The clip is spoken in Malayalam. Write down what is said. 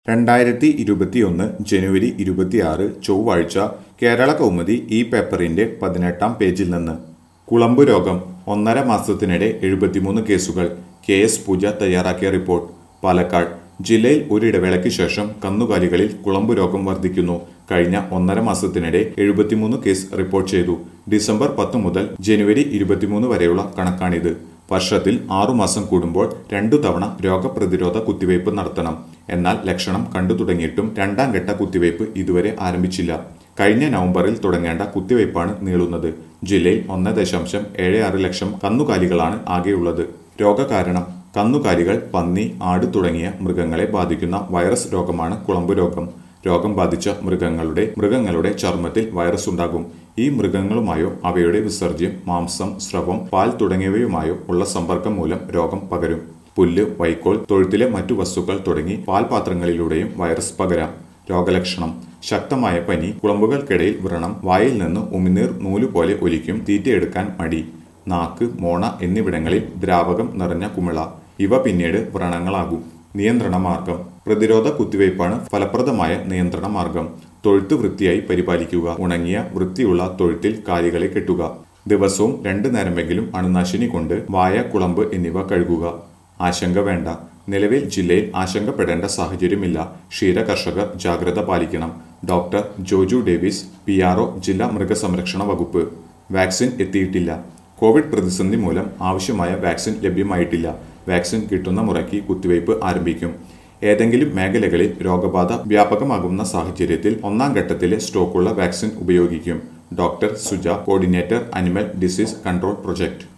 രണ്ടായിരത്തി ഇരുപത്തിയൊന്ന് ജനുവരി ഇരുപത്തിയാറ് ചൊവ്വാഴ്ച കേരള കൗമുദി ഈ പേപ്പറിന്റെ പതിനെട്ടാം പേജിൽ നിന്ന് കുളമ്പ് രോഗം ഒന്നര മാസത്തിനിടെ എഴുപത്തിമൂന്ന് കേസുകൾ കെ എസ് പൂജ തയ്യാറാക്കിയ റിപ്പോർട്ട് പാലക്കാട് ജില്ലയിൽ ഒരിടവേളയ്ക്ക് ശേഷം കന്നുകാലികളിൽ കുളമ്പ് രോഗം വർദ്ധിക്കുന്നു കഴിഞ്ഞ ഒന്നര മാസത്തിനിടെ എഴുപത്തിമൂന്ന് കേസ് റിപ്പോർട്ട് ചെയ്തു ഡിസംബർ പത്ത് മുതൽ ജനുവരി ഇരുപത്തിമൂന്ന് വരെയുള്ള കണക്കാണിത് വർഷത്തിൽ ആറുമാസം കൂടുമ്പോൾ രണ്ടു തവണ രോഗപ്രതിരോധ കുത്തിവയ്പ് നടത്തണം എന്നാൽ ലക്ഷണം കണ്ടു തുടങ്ങിയിട്ടും രണ്ടാം ഘട്ട കുത്തിവയ്പ് ഇതുവരെ ആരംഭിച്ചില്ല കഴിഞ്ഞ നവംബറിൽ തുടങ്ങേണ്ട കുത്തിവയ്പ്പാണ് നീളുന്നത് ജില്ലയിൽ ഒന്ന് ദശാംശം ഏഴ് ആറ് ലക്ഷം കന്നുകാലികളാണ് ആകെയുള്ളത് രോഗകാരണം കന്നുകാലികൾ പന്നി ആട് തുടങ്ങിയ മൃഗങ്ങളെ ബാധിക്കുന്ന വൈറസ് രോഗമാണ് കുളമ്പ് രോഗം രോഗം ബാധിച്ച മൃഗങ്ങളുടെ മൃഗങ്ങളുടെ ചർമ്മത്തിൽ വൈറസ് ഉണ്ടാകും ഈ മൃഗങ്ങളുമായോ അവയുടെ വിസർജ്യം മാംസം സ്രവം പാൽ തുടങ്ങിയവയുമായോ ഉള്ള സമ്പർക്കം മൂലം രോഗം പകരും പുല്ല് വൈക്കോൽ തൊഴുത്തിലെ മറ്റു വസ്തുക്കൾ തുടങ്ങി പാൽപാത്രങ്ങളിലൂടെയും വൈറസ് പകരാം രോഗലക്ഷണം ശക്തമായ പനി കുളമ്പുകൾക്കിടയിൽ വ്രണം വായിൽ നിന്ന് ഉമിനീർ നൂല് പോലെ ഒലിക്കും തീറ്റയെടുക്കാൻ മടി നാക്ക് മോണ എന്നിവിടങ്ങളിൽ ദ്രാവകം നിറഞ്ഞ കുമിള ഇവ പിന്നീട് വ്രണങ്ങളാകും നിയന്ത്രണ മാർഗം പ്രതിരോധ കുത്തിവയ്പ്പാണ് ഫലപ്രദമായ നിയന്ത്രണ മാർഗം തൊഴുത്ത് വൃത്തിയായി പരിപാലിക്കുക ഉണങ്ങിയ വൃത്തിയുള്ള തൊഴുത്തിൽ കാലികളെ കെട്ടുക ദിവസവും രണ്ടു നേരമെങ്കിലും അണുനാശിനി കൊണ്ട് വായ കുളമ്പ് എന്നിവ കഴുകുക ആശങ്ക വേണ്ട നിലവിൽ ജില്ലയിൽ ആശങ്കപ്പെടേണ്ട സാഹചര്യമില്ല ക്ഷീര കർഷകർ ജാഗ്രത പാലിക്കണം ഡോക്ടർ ജോജു ഡേവിസ് പി ജില്ലാ മൃഗസംരക്ഷണ വകുപ്പ് വാക്സിൻ എത്തിയിട്ടില്ല കോവിഡ് പ്രതിസന്ധി മൂലം ആവശ്യമായ വാക്സിൻ ലഭ്യമായിട്ടില്ല വാക്സിൻ കിട്ടുന്ന മുറയ്ക്ക് കുത്തിവയ്പ് ആരംഭിക്കും ഏതെങ്കിലും മേഖലകളിൽ രോഗബാധ വ്യാപകമാകുന്ന സാഹചര്യത്തിൽ ഒന്നാം ഘട്ടത്തിലെ സ്റ്റോക്കുള്ള വാക്സിൻ ഉപയോഗിക്കും doctor Suja coordinator animal disease control project